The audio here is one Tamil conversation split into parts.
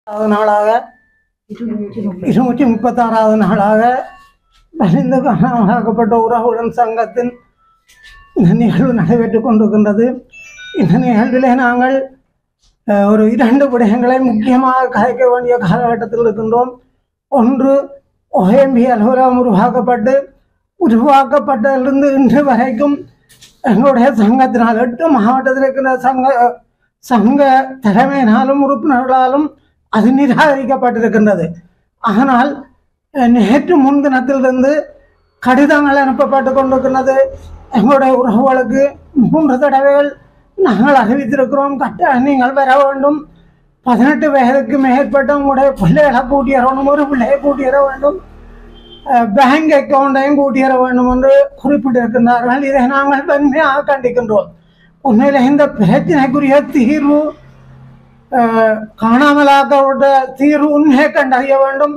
ஆறாவது நாளாக இருநூற்றி முப்பத்தாறாவது நாளாக மறைந்து காணாமலாக்கப்பட்ட உறவுடன் சங்கத்தின் இந்த நிகழ்வு நடைபெற்றுக் கொண்டிருக்கின்றது இந்த நிகழ்விலே நாங்கள் அஹ், ஒரு இரண்டு விடயங்களை முக்கியமாக கலைக்க வேண்டிய காலகட்டத்தில் இருக்கின்றோம் ஒன்று OMB அலுவலகம் உருவாக்கப்பட்டு உருவாக்கப்பட்டதிலிருந்து இன்று வரைக்கும் எங்களுடைய சங்கத்தினால் எட்டு மாவட்டத்தில் இருக்கிற சங்க சங்க தலைமையினாலும் உறுப்பினர்களாலும் அது நிராகரிக்கப்பட்டிருக்கின்றது ஆனால் அஹ், நேற்று முன்தினத்திலிருந்து கடிதங்கள் அனுப்பப்பட்டு கொண்டிருக்கின்றது எங்களுடைய உறவுகளுக்கு மூன்று தடவைகள் நாங்கள் அறிவித்திருக்கிறோம் கட்டாயம் நீங்கள் வர வேண்டும் பதினெட்டு வயதுக்கு மேற்பட்ட உங்களுடைய பிள்ளைகளை கூட்டியற வேண்டும் ஒரு பிள்ளையை கூட்டியற வேண்டும் பேங்க் அக்கௌண்டையும் கூட்டியற வேண்டும் என்று குறிப்பிட்டிருக்கின்றார்கள் இதை நாங்கள் வன்மையாக கண்டிக்கின்றோம் உண்மையில் இந்த பிரச்சனைக்குரிய தீர்வு அஹ், காணாமலாக்கப்பட்ட தீர்வு உண்மையை கண்டறிய வேண்டும்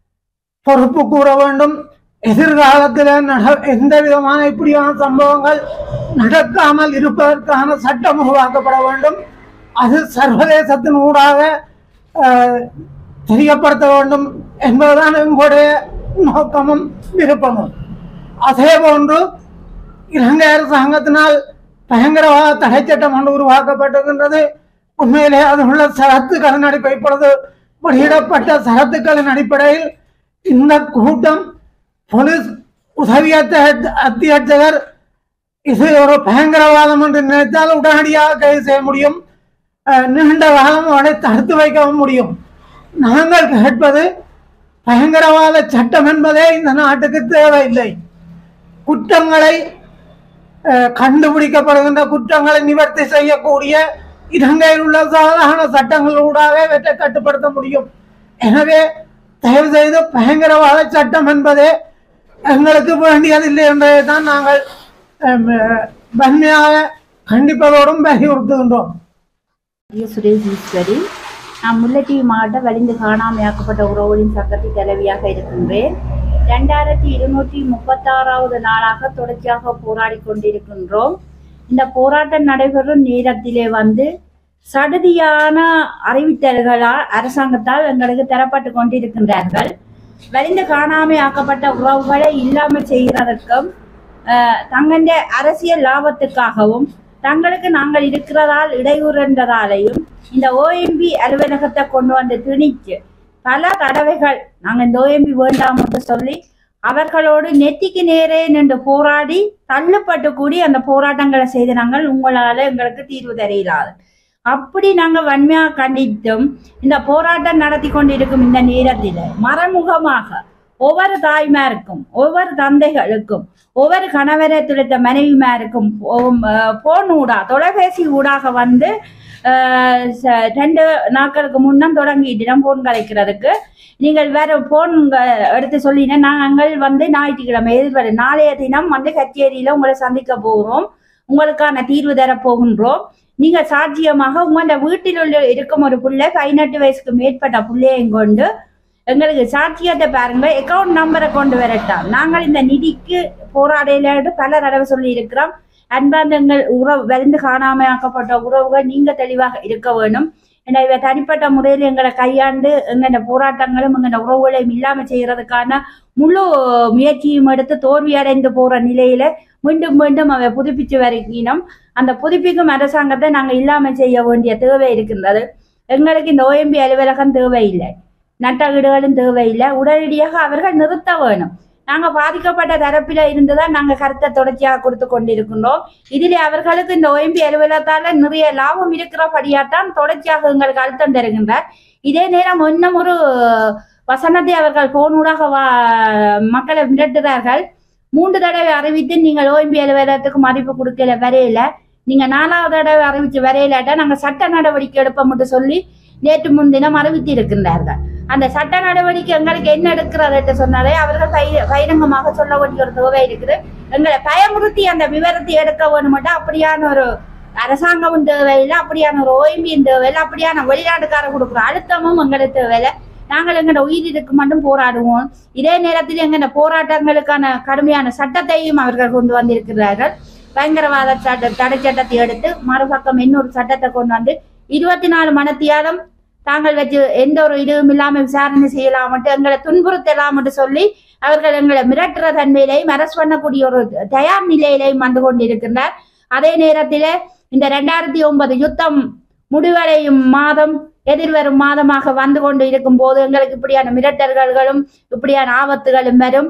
பொறுப்பு கூற வேண்டும் எதிர்காலத்தில் நட எந்த விதமான இப்படியான சம்பவங்கள் நடக்காமல் இருப்பதற்கான சட்டம் உருவாக்கப்பட வேண்டும் அது சர்வதேசத்தின் ஊடாக அஹ், தெரியப்படுத்த வேண்டும் என்பதுதான் எங்களுடைய நோக்கமும் விருப்பமும் அதே போன்று இலங்கை அரசாங்கத்தினால் பயங்கரவாத தடை சட்டம் ஒன்று உருவாக்கப்பட்டிருக்கின்றது உண்மையிலே அது உள்ள சரத்துக்களின் அடிப்படை இப்பொழுது வெளியிடப்பட்ட சரத்துக்களின் அடிப்படையில் இந்த கூட்டம் போலீஸ் உதவி அத்த- அத்தியட்சகர் இது ஒரு பயங்கரவாதம் என்று நினைத்தால் உடனடியாக கைது செய்ய முடியும் அஹ், நீண்ட காலம் அவனை தடுத்து வைக்கவும் முடியும் நாங்கள் கேட்பது பயங்கரவாத சட்டம் என்பதே இந்த நாட்டுக்கு தேவையில்லை குற்றங்களை அஹ், கண்டுபிடிக்கப்படுகின்ற குற்றங்களை நிவர்த்தி செய்யக்கூடிய இலங்கையில் உள்ள சாதாரண சட்டங்களூடாக இவற்றை கட்டுப்படுத்த முடியும் எனவே தயவு செய்து பயங்கரவாத சட்டம் என்பதே எங்களுக்கு வேண்டியதில்லை என்பதை தான் நாங்கள் அஹ், வன்மையாக கண்டிப்பதோடும் வலியுறுத்துகின்றோம் ஐயா சுரேஷ் ஈஸ்வரி நான் முல்லைத்தீவு மாவட்ட வலிந்து காணாமையாக்கப்பட்ட உறவுகளின் சங்கத்தின் தலைவியாக இருக்கின்றேன் ரெண்டாயிரத்தி இருநூற்றி முப்பத்தாறாவது நாளாக தொடர்ச்சியாக போராடி கொண்டிருக்கின்றோம் இந்த போராட்டம் நடைபெறும் நேரத்திலே வந்து சடுதியான அறிவித்தல்களால் அரசாங்கத்தால் எங்களுக்கு தரப்பட்டு கொண்டிருக்கின்றார்கள் வலிந்து காணாமை ஆக்கப்பட்ட உறவுகளை இல்லாமல் செய்கிறதற்கும் அஹ், தங்களுடைய அரசியல் லாபத்துக்காகவும் தங்களுக்கு நாங்கள் இருக்கிறதால் இடையூறுன்றதாலையும் இந்த ஓஎம்பி அலுவலகத்தை கொண்டு வந்து திணிச்சு பல தடவைகள் நாங்கள் இந்த ஓஎம்பி வேண்டாம் என்று சொல்லி அவர்களோடு நெத்திக்கு நேரே நின்று போராடி தள்ளுப்பட்டு கூடி அந்த போராட்டங்களை செய்து நாங்கள் உங்களால எங்களுக்கு தீர்வு தெரியலாது அப்படி நாங்கள் வன்மையாக கண்டித்தும் இந்த போராட்டம் நடத்தி கொண்டிருக்கும் இந்த நேரத்தில் மறைமுகமாக ஒவ்வொரு தாய்மாருக்கும் ஒவ்வொரு தந்தைகளுக்கும் ஒவ்வொரு கணவரை துளைத்த மனைவிமாருக்கும் போன் ஊடா தொலைபேசி ஊடாக வந்து அஹ், ச- ரெண்டு நாட்களுக்கு முன்னம் தொடங்கிட்டு போன் கலைக்கிறதுக்கு நீங்கள் வேற போன் எடுத்து சொல்லினா நாங்கள் வந்து ஞாயிற்றுக்கிழமை எதிர்வரை நாளைய தினம் வந்து கச்சேரியில உங்களை சந்திக்க போகிறோம் உங்களுக்கான தீர்வு தர போகின்றோம் நீங்க சாட்சியமாக உங்களோட வீட்டில் உள்ள இருக்கும் ஒரு பிள்ளை பதினெட்டு வயசுக்கு மேற்பட்ட பிள்ளையையும் கொண்டு எங்களுக்கு சாட்சியத்தை பாருங்க அக்கவுண்ட் நம்பரை கொண்டு வரட்டாம் நாங்கள் இந்த நிதிக்கு போராடையில பல தடவை சொல்லி இருக்கிறோம் அன்பாந்தங்கள் உறவு வலிந்து காணாமையாக்கப்பட்ட உறவுகள் நீங்க தெளிவாக இருக்க வேணும் ஏன்னா இவ தனிப்பட்ட முறையில் எங்களை கையாண்டு எங்களோட போராட்டங்களும் எங்களோட உறவுகளையும் இல்லாம செய்யறதுக்கான முழு முயற்சியும் எடுத்து தோல்வி அடைந்து போற நிலையில மீண்டும் மீண்டும் அவை புதுப்பிச்சு வருகினோம் அந்த புதுப்பிக்கும் அரசாங்கத்தை நாங்கள் இல்லாம செய்ய வேண்டிய தேவை இருக்கின்றது எங்களுக்கு இந்த ஓஎம்பி அலுவலகம் தேவையில்லை நட்ட வீடுகளும் தேவையில்லை உடனடியாக அவர்கள் நிறுத்த வேணும் நாங்க பாதிக்கப்பட்ட தரப்பில இருந்துதான் நாங்க கருத்தை தொடர்ச்சியாக கொடுத்து கொண்டிருக்கின்றோம் இதிலே அவர்களுக்கு இந்த ஓஎம்பி அலுவலகத்தால நிறைய லாபம் இருக்கிறபடியாத்தான் தொடர்ச்சியாக எங்களுக்கு அழுத்தம் தருகின்றார் இதே நேரம் இன்னும் ஒரு வசனத்தை அவர்கள் போனூடாக வா- மக்களை மிரட்டுகிறார்கள் மூன்று தடவை அறிவித்து நீங்கள் ஓஎம்பி அலுவலகத்துக்கு மதிப்பு கொடுக்கல வரையில நீங்க நாலாவது தடவை அறிவிச்சு வரையிலாட்டா நாங்க சட்ட நடவடிக்கை எடுப்போம்னு சொல்லி நேற்று முன்தினம் அறிவித்து இருக்கின்றார்கள் அந்த சட்ட நடவடிக்கை எங்களுக்கு என்ன எடுக்கிறது சொன்னாலே அவர்கள் பகி- பகிரங்கமாக சொல்ல வேண்டிய ஒரு தேவை இருக்குது எங்களை பயமுறுத்தி அந்த விவரத்தை எடுக்க வேணுமெண்டா அப்படியான ஒரு அரசாங்கமும் தேவையில்லை அப்படியான ஒரு ஓய்மையும் தேவையில்லை அப்படியான வெளிநாட்டுக்கார கொடுக்குற அழுத்தமும் எங்களுக்கு தேவையில்லை நாங்கள் எங்களோட உயிருக்கு மட்டும் போராடுவோம் இதே நேரத்தில் எங்களோட போராட்டங்களுக்கான கடுமையான சட்டத்தையும் அவர்கள் கொண்டு வந்திருக்கிறார்கள் பயங்கரவாத சட்ட தடை சட்டத்தை எடுத்து மறுபக்கம் இன்னொரு சட்டத்தை கொண்டு வந்து இருபத்தி நாலு மணத்தியாலம் தாங்கள் வச்சு எந்த ஒரு இதுவும் இல்லாம விசாரணை செய்யலாமட்டு எங்களை துன்புறுத்தலாமட்டு சொல்லி அவர்கள் எங்களை மிரட்டுற தன்மையிலையும் அரசு பண்ணக்கூடிய ஒரு தயார் நிலையிலையும் வந்து கொண்டிருக்கின்றார் அதே நேரத்தில் இந்த ரெண்டாயிரத்தி ஒன்பது யுத்தம் முடிவடையும் மாதம் எதிர்வரும் மாதமாக வந்து கொண்டு இருக்கும் போது எங்களுக்கு இப்படியான மிரட்டல்களும் இப்படியான ஆபத்துகளும் வரும்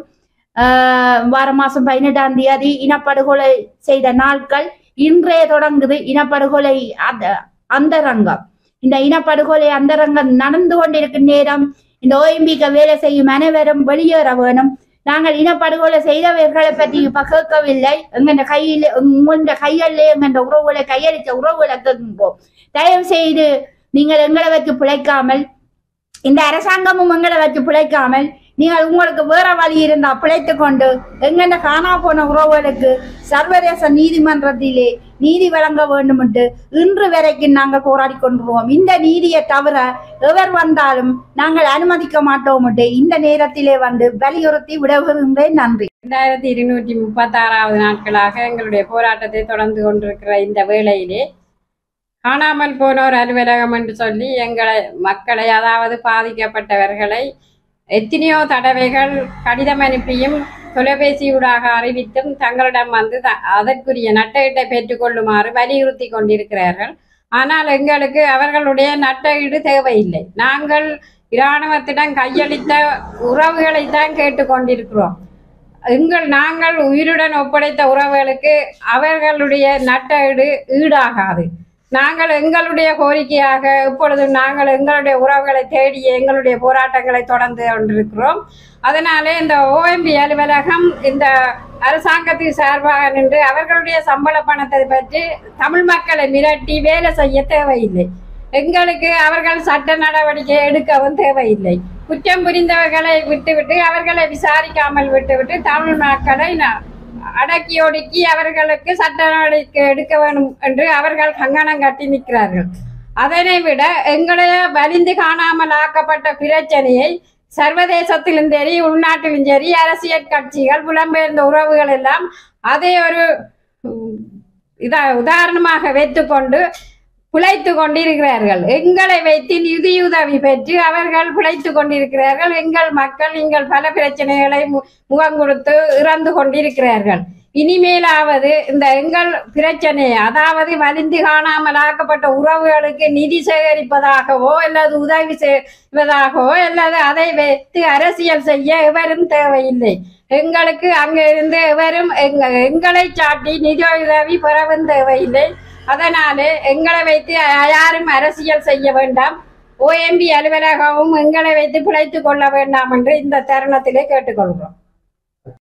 ஆஹ் வார மாசம் பதினெட்டாம் தேதி இனப்படுகொலை செய்த நாட்கள் இன்றே தொடங்குது இனப்படுகொலை அந்த அந்தரங்கம் இந்த இனப்படுகொலை அந்தரங்கம் நடந்து கொண்டிருக்கும் நேரம் இந்த ஓஎம்பிக்கு வேலை செய்யும் அனைவரும் வெளியேற வேணும் நாங்கள் இனப்படுகொலை செய்தவர்களை பற்றி இப்ப கேட்கவில்லை எங்கண்ட கையில் உங்கள கையிலே எங்கண்ட உறவுகளை கையளித்த உறவுகளை கேட்கின்றோம் தயவு செய்து நீங்கள் எங்களை வச்சு பிழைக்காமல் இந்த அரசாங்கமும் எங்களை வச்சு பிழைக்காமல் நீங்கள் உங்களுக்கு வேற வழி இருந்தா பிழைத்து கொண்டு எங்கெந்த காணா போன உறவுகளுக்கு சர்வதேச நீதிமன்றத்திலே நீதி வழங்க வேண்டும் என்று இன்று வரைக்கும் நாங்கள் போராடி கொண்டுருவோம் இந்த நீதியை தவிர எவர் வந்தாலும் நாங்கள் அனுமதிக்க மாட்டோம் என்று இந்த நேரத்திலே வந்து வலியுறுத்தி விடுகின்றேன் நன்றி ரெண்டாயிரத்தி இருநூற்றி முப்பத்தாறாவது நாட்களாக எங்களுடைய போராட்டத்தை தொடர்ந்து கொண்டிருக்கிற இந்த வேளையிலே காணாமல் போனோர் அலுவலகம் என்று சொல்லி எங்களை மக்களை அதாவது பாதிக்கப்பட்டவர்களை எத்தனையோ தடவைகள் கடிதம் அனுப்பியும் தொலைபேசியூடாக அறிவித்தும் தங்களிடம் வந்து த- அதற்குரிய நட்டஈட்டை பெற்றுக்கொள்ளுமாறு வலியுறுத்தி கொண்டிருக்கிறார்கள் ஆனால் எங்களுக்கு அவர்களுடைய நட்டஈடு தேவையில்லை நாங்கள் இராணுவத்திடம் கையளித்த உறவுகளை தான் கேட்டுக்கொண்டிருக்கிறோம் எங்கள் நாங்கள் உயிருடன் ஒப்படைத்த உறவுகளுக்கு அவர்களுடைய நட்டஈடு ஈடாகாது நாங்கள் எங்களுடைய கோரிக்கையாக இப்பொழுது நாங்கள் எங்களுடைய உறவுகளை தேடி எங்களுடைய போராட்டங்களை தொடர்ந்து கொண்டிருக்கிறோம் அதனாலே இந்த ஓஎம்பி அலுவலகம் இந்த அரசாங்கத்தின் சார்பாக நின்று அவர்களுடைய சம்பள பணத்தை பற்றி தமிழ் மக்களை மிரட்டி வேலை செய்ய தேவையில்லை எங்களுக்கு அவர்கள் சட்ட நடவடிக்கை எடுக்கவும் தேவையில்லை குற்றம் புரிந்தவர்களை விட்டுவிட்டு அவர்களை விசாரிக்காமல் விட்டுவிட்டு தமிழ் மக்களை ந- அடக்கி ஒடுக்கி அவர்களுக்கு சட்ட நடவடிக்கை எடுக்க வேண்டும் என்று அவர்கள் கங்கணம் கட்டி நிற்கிறார்கள் அதனை விட எங்களுடைய வலிந்து காணாமல் ஆக்கப்பட்ட பிரச்சனையை சர்வதேசத்திலும் சரி உள்நாட்டிலும் சரி அரசியல் கட்சிகள் புலம்பெயர்ந்த உறவுகள் எல்லாம் அதை ஒரு உம், இதா உதாரணமாக வைத்துக்கொண்டு பிழைத்து கொண்டிருக்கிறார்கள் எங்களை வைத்து நிதியுதவி பெற்று அவர்கள் பிழைத்து கொண்டிருக்கிறார்கள் எங்கள் மக்கள் எங்கள் பல பிரச்சனைகளை மு- முகம் கொடுத்து இறந்து கொண்டிருக்கிறார்கள் இனிமேலாவது இந்த எங்கள் பிரச்சனை அதாவது வலிந்து காணாமல் ஆக்கப்பட்ட உறவுகளுக்கு நிதி சேகரிப்பதாகவோ அல்லது உதவி செய்வதாகவோ அல்லது அதை வைத்து அரசியல் செய்ய எவரும் தேவையில்லை எங்களுக்கு அங்க இருந்து எவரும் எங்க எங்களை சாட்டி நிதி உதவி பெறவும் தேவையில்லை அதனாலே எங்களை வைத்து யாரும் அரசியல் செய்ய வேண்டாம் ஓஎம்பி அலுவலகமும் எங்களை வைத்து பிழைத்துக் கொள்ள வேண்டாம் என்று இந்த தருணத்திலே கேட்டுக்கொள்கிறோம்